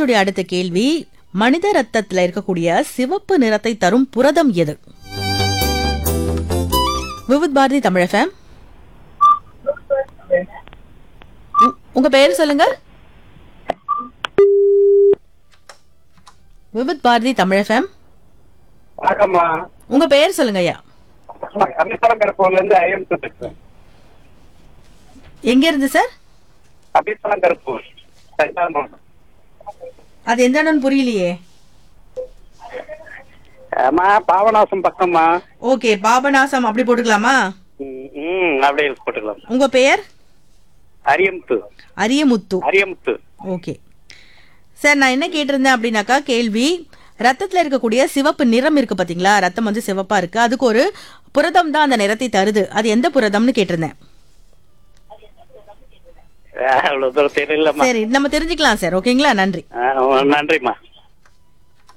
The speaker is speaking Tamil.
நிகழ்ச்சியுடைய அடுத்த கேள்வி மனித ரத்தத்துல இருக்கக்கூடிய சிவப்பு நிறத்தை தரும் புரதம் எது விவித் பாரதி தமிழ் FM. உ- உங்க பெயர் சொல்லுங்க விவித் பாரதி தமிழ் FM. வணக்கம்மா உங்க பெயர் சொல்லுங்க ஐயா அபிசரம் கருப்பூர்ல இருந்து ஐஎம் பேசுறேன் எங்க இருந்து சார் அபிசரம் கருப்பூர் தஞ்சாவூர் மாவட்டம் அது எந்த இடம்னு புரியலையே அம்மா பாவநாசம் பக்கம்மா ஓகே பாபநாசம் அப்படி போட்டுக்கலாமா ம், ம் அப்படியே போட்டுக்கலாம் உங்க பெயர் அரியமுத்து அரியமுத்து அரியமுத்து ஓகே சார் நான் என்ன கேட்டிருந்தேன் அப்படின்னாக்கா கேள்வி ரத்தத்துல இருக்கக்கூடிய சிவப்பு நிறம் இருக்கு பாத்தீங்களா ரத்தம் வந்து சிவப்பா இருக்கு அதுக்கு ஒரு புரதம் தான் அந்த நிறத்தை தருது அது எந்த புரதம்னு கேட்டிருந்தேன் அவ்வளவு தூரம் தெரியலம்மா சரி நம்ம தெரிஞ்சுக்கலாம் சார் ஓகேங்களா நன்றி ஆ, நன்றிம்மா